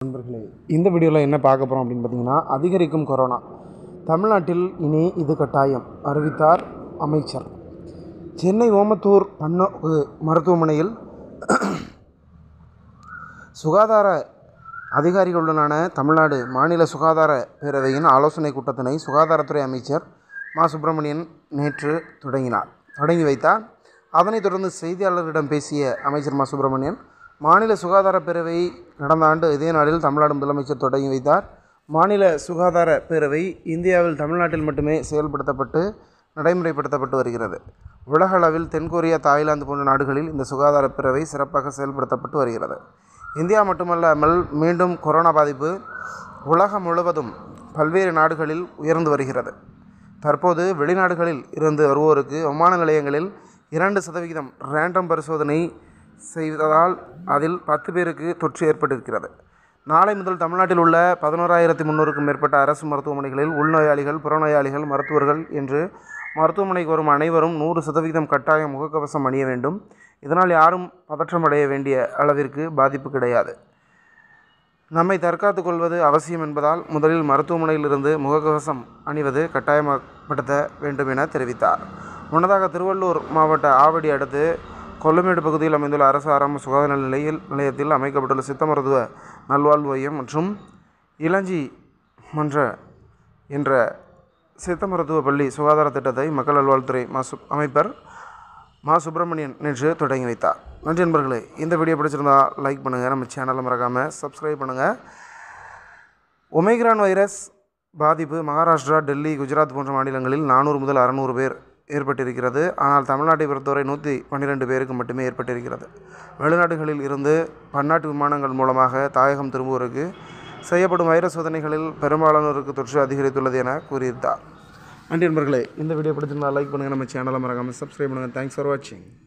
நண்பர்களே இந்த வீடியோவில் என்ன பார்க்க போகிறோம் அப்படின்னு பார்த்தீங்கன்னா அதிகரிக்கும் கொரோனா தமிழ்நாட்டில் இனி இது கட்டாயம் அறிவித்தார் அமைச்சர் சென்னை ஓமத்தூர் பன்னோக்கு மருத்துவமனையில் சுகாதார அதிகாரிகளுடனான தமிழ்நாடு மாநில சுகாதார பேரவையின் ஆலோசனை கூட்டத்தினை சுகாதாரத்துறை அமைச்சர் மா சுப்பிரமணியன் நேற்று தொடங்கினார் தொடங்கி வைத்தார் அதனைத் தொடர்ந்து செய்தியாளர்களிடம் பேசிய அமைச்சர் மா சுப்பிரமணியன் மாநில சுகாதார பேரவை கடந்த ஆண்டு இதே நாளில் தமிழ்நாடு முதலமைச்சர் தொடங்கி வைத்தார் மாநில சுகாதார பேரவை இந்தியாவில் தமிழ்நாட்டில் மட்டுமே செயல்படுத்தப்பட்டு நடைமுறைப்படுத்தப்பட்டு வருகிறது உலக அளவில் தென்கொரியா தாய்லாந்து போன்ற நாடுகளில் இந்த சுகாதார பேரவை சிறப்பாக செயல்படுத்தப்பட்டு வருகிறது இந்தியா மட்டுமல்லாமல் மீண்டும் கொரோனா பாதிப்பு உலகம் முழுவதும் பல்வேறு நாடுகளில் உயர்ந்து வருகிறது தற்போது வெளிநாடுகளில் இருந்து வருவோருக்கு விமான நிலையங்களில் இரண்டு சதவிகிதம் ரேண்டம் பரிசோதனை செய்ததால் அதில் பத்து பேருக்கு தொற்று ஏற்பட்டிருக்கிறது நாளை முதல் தமிழ்நாட்டில் உள்ள பதினோராயிரத்தி முந்நூறுக்கும் மேற்பட்ட அரசு மருத்துவமனைகளில் உள்நோயாளிகள் புறநோயாளிகள் மருத்துவர்கள் என்று மருத்துவமனைக்கு வரும் அனைவரும் நூறு சதவிகிதம் கட்டாயம் முகக்கவசம் அணிய வேண்டும் இதனால் யாரும் பதற்றமடைய வேண்டிய அளவிற்கு பாதிப்பு கிடையாது நம்மை தற்காத்துக் கொள்வது அவசியம் என்பதால் முதலில் மருத்துவமனையிலிருந்து முகக்கவசம் அணிவது கட்டாயப்படுத்த வேண்டும் என தெரிவித்தார் முன்னதாக திருவள்ளூர் மாவட்ட ஆவடி அடுத்து கொல்லமேடு பகுதியில் அமைந்துள்ள அரசு ஆரம்ப சுகாதார நிலையில் நிலையத்தில் அமைக்கப்பட்டுள்ள சித்த மருத்துவ நல்வாழ்வு மையம் மற்றும் இளஞ்சி மன்ற என்ற சித்த மருத்துவ பள்ளி சுகாதார திட்டத்தை மக்கள் நல்வாழ்வுத்துறை மா சு அமைப்பர் மா சுப்பிரமணியன் நேற்று தொடங்கி வைத்தார் நன்றி நண்பர்களே இந்த வீடியோ பிடிச்சிருந்தா லைக் பண்ணுங்கள் நம்ம சேனலை மறக்காமல் சப்ஸ்கிரைப் பண்ணுங்கள் ஒமைக்ரான் வைரஸ் பாதிப்பு மகாராஷ்டிரா டெல்லி குஜராத் போன்ற மாநிலங்களில் நானூறு முதல் அறநூறு பேர் ஏற்பட்டிருக்கிறது ஆனால் தமிழ்நாட்டை பொறுத்தவரை நூற்றி பன்னிரெண்டு பேருக்கு மட்டுமே ஏற்பட்டிருக்கிறது வெளிநாடுகளில் இருந்து பன்னாட்டு விமானங்கள் மூலமாக தாயகம் திரும்புவோருக்கு செய்யப்படும் வைரஸ் சோதனைகளில் பெரும்பாலானோருக்கு தொற்று அதிகரித்துள்ளது என கூறியிருந்தார் நன்றி நண்பர்களே இந்த வீடியோ பிடிச்சிருந்தால் லைக் பண்ணுங்கள் நம்ம சேனலை மறக்காமல் சப்ஸ்கிரைப் பண்ணுங்கள் தேங்க்ஸ் ஃபார் வாட்சிங்